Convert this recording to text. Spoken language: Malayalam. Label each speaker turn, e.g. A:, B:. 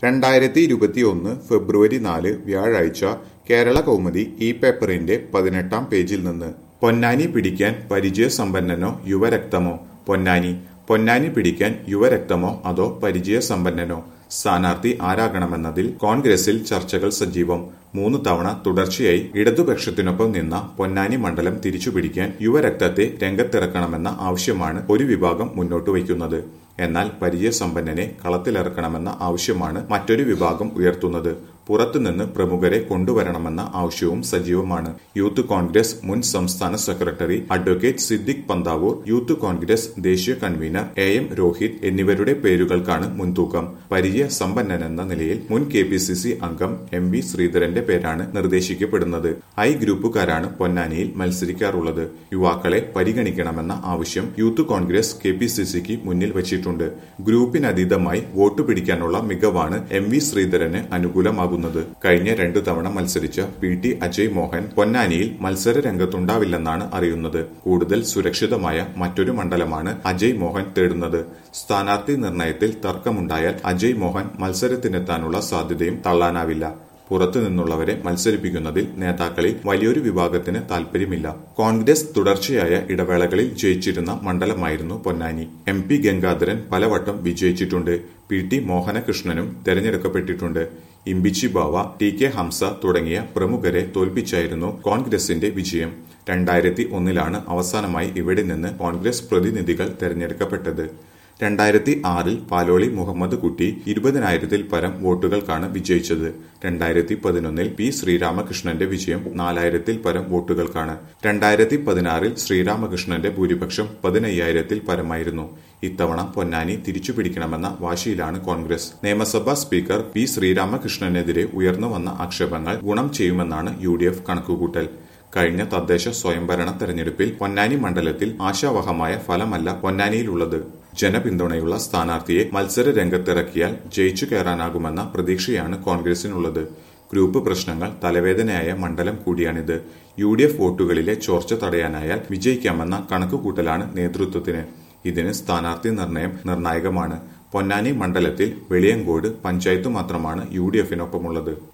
A: രണ്ടായിരത്തി ഇരുപത്തിയൊന്ന് ഫെബ്രുവരി നാല് വ്യാഴാഴ്ച കേരള കൗമുദി ഈ പേപ്പറിന്റെ പതിനെട്ടാം പേജിൽ നിന്ന് പൊന്നാനി പിടിക്കാൻ പരിചയസമ്പന്നനോ യുവരക്തമോ പൊന്നാനി പൊന്നാനി പിടിക്കാൻ യുവരക്തമോ അതോ പരിചയസമ്പന്നനോ സ്ഥാനാർത്ഥി ആരാകണമെന്നതിൽ കോൺഗ്രസിൽ ചർച്ചകൾ സജീവം മൂന്ന് തവണ തുടർച്ചയായി ഇടതുപക്ഷത്തിനൊപ്പം നിന്ന പൊന്നാനി മണ്ഡലം തിരിച്ചുപിടിക്കാൻ യുവരക്തത്തെ രംഗത്തിറക്കണമെന്ന ആവശ്യമാണ് ഒരു വിഭാഗം മുന്നോട്ട് വയ്ക്കുന്നത് എന്നാൽ പരിചയസമ്പന്നനെ കളത്തിലിറക്കണമെന്ന ആവശ്യമാണ് മറ്റൊരു വിഭാഗം ഉയർത്തുന്നത് പുറത്തുനിന്ന് പ്രമുഖരെ കൊണ്ടുവരണമെന്ന ആവശ്യവും സജീവമാണ് യൂത്ത് കോൺഗ്രസ് മുൻ സംസ്ഥാന secretary advocate Siddique Panthavoor youth Congress ദേശീയ കൺവീനർ എ എം രോഹിത് എന്നിവരുടെ പേരുകൾക്കാണ് മുൻതൂക്കം പരിചയ സമ്പന്നനെന്ന നിലയിൽ മുൻ കെ പി സി സി അംഗം എം വി ശ്രീധരന്റെ പേരാണ് നിർദ്ദേശിക്കപ്പെടുന്നത് ഐ ഗ്രൂപ്പുകാരാണ് പൊന്നാനിയിൽ മത്സരിക്കാറുള്ളത് യുവാക്കളെ പരിഗണിക്കണമെന്ന ആവശ്യം youth Congress K P C സിക്ക് മുന്നിൽ വച്ചിട്ടുണ്ട് ഗ്രൂപ്പിനതീതമായി വോട്ട് പിടിക്കാനുള്ള മികവാണ് എം വി ശ്രീധരന് അനുകൂലമാകുന്നത് കഴിഞ്ഞ രണ്ടു തവണ മത്സരിച്ച പി ടി അജയ് മോഹൻ പൊന്നാനിയിൽ മത്സര രംഗത്തുണ്ടാവില്ലെന്നാണ് അറിയുന്നത് കൂടുതൽ സുരക്ഷിതമായ മറ്റൊരു മണ്ഡലമാണ് അജയ് മോഹൻ തേടുന്നത് സ്ഥാനാർത്ഥി നിർണയത്തിൽ തർക്കമുണ്ടായാൽ അജയ് മോഹൻ മത്സരത്തിനെത്താനുള്ള സാധ്യതയും തള്ളാനാവില്ല പുറത്തുനിന്നുള്ളവരെ മത്സരിപ്പിക്കുന്നതിൽ നേതാക്കളിൽ വലിയൊരു വിഭാഗത്തിന് താൽപര്യമില്ല കോൺഗ്രസ് തുടർച്ചയായ ഇടവേളകളിൽ ജയിച്ചിരുന്ന മണ്ഡലമായിരുന്നു പൊന്നാനി എം പി ഗംഗാധരൻ പലവട്ടം വിജയിച്ചിട്ടുണ്ട് പി ടി മോഹനകൃഷ്ണനും തെരഞ്ഞെടുക്കപ്പെട്ടിട്ടുണ്ട് ഇമ്പിച്ചി ബാവ ടി കെ ഹംസ തുടങ്ങിയ പ്രമുഖരെ തോൽപ്പിച്ചായിരുന്നു കോൺഗ്രസിന്റെ വിജയം രണ്ടായിരത്തി ഒന്നിലാണ് അവസാനമായി ഇവിടെ നിന്ന് കോൺഗ്രസ് പ്രതിനിധികൾ തെരഞ്ഞെടുക്കപ്പെട്ടത് രണ്ടായിരത്തി ആറിൽ പാലോളി മുഹമ്മദ് കുട്ടി ഇരുപതിനായിരത്തിൽ പരം വോട്ടുകൾക്കാണ് വിജയിച്ചത് രണ്ടായിരത്തി പതിനൊന്നിൽ പി ശ്രീരാമകൃഷ്ണന്റെ വിജയം നാലായിരത്തിൽ പരം വോട്ടുകൾക്കാണ് രണ്ടായിരത്തി പതിനാറിൽ ശ്രീരാമകൃഷ്ണന്റെ ഭൂരിപക്ഷം പതിനയ്യായിരത്തിൽ പരമായിരുന്നു ഇത്തവണ പൊന്നാനി തിരിച്ചുപിടിക്കണമെന്ന വാശിയിലാണ് കോൺഗ്രസ് നിയമസഭാ സ്പീക്കർ പി ശ്രീരാമകൃഷ്ണനെതിരെ ഉയർന്നു വന്ന ആക്ഷേപങ്ങൾ ഗുണം ചെയ്യുമെന്നാണ് യു ഡി എഫ് കണക്കുകൂട്ടൽ കഴിഞ്ഞ തദ്ദേശ സ്വയംഭരണ തെരഞ്ഞെടുപ്പിൽ പൊന്നാനി മണ്ഡലത്തിൽ ആശാവഹമായ ഫലമല്ല പൊന്നാനിയിലുള്ളത് ജനപിന്തുണയുള്ള സ്ഥാനാർത്ഥിയെ മത്സര രംഗത്തിറക്കിയാൽ ജയിച്ചു കയറാനാകുമെന്ന പ്രതീക്ഷയാണ് കോൺഗ്രസിനുള്ളത് ഗ്രൂപ്പ് പ്രശ്നങ്ങൾ തലവേദനയായ മണ്ഡലം കൂടിയാണിത് യു ഡി എഫ് വോട്ടുകളിലെ ചോർച്ച തടയാനായാൽ വിജയിക്കാമെന്ന കണക്കുകൂട്ടലാണ് നേതൃത്വത്തിന് ഇതിന് സ്ഥാനാർത്ഥി നിർണയം നിർണായകമാണ് പൊന്നാനി മണ്ഡലത്തിൽ വെളിയങ്കോട് പഞ്ചായത്ത് മാത്രമാണ് യു ഡി എഫിനൊപ്പമുള്ളത്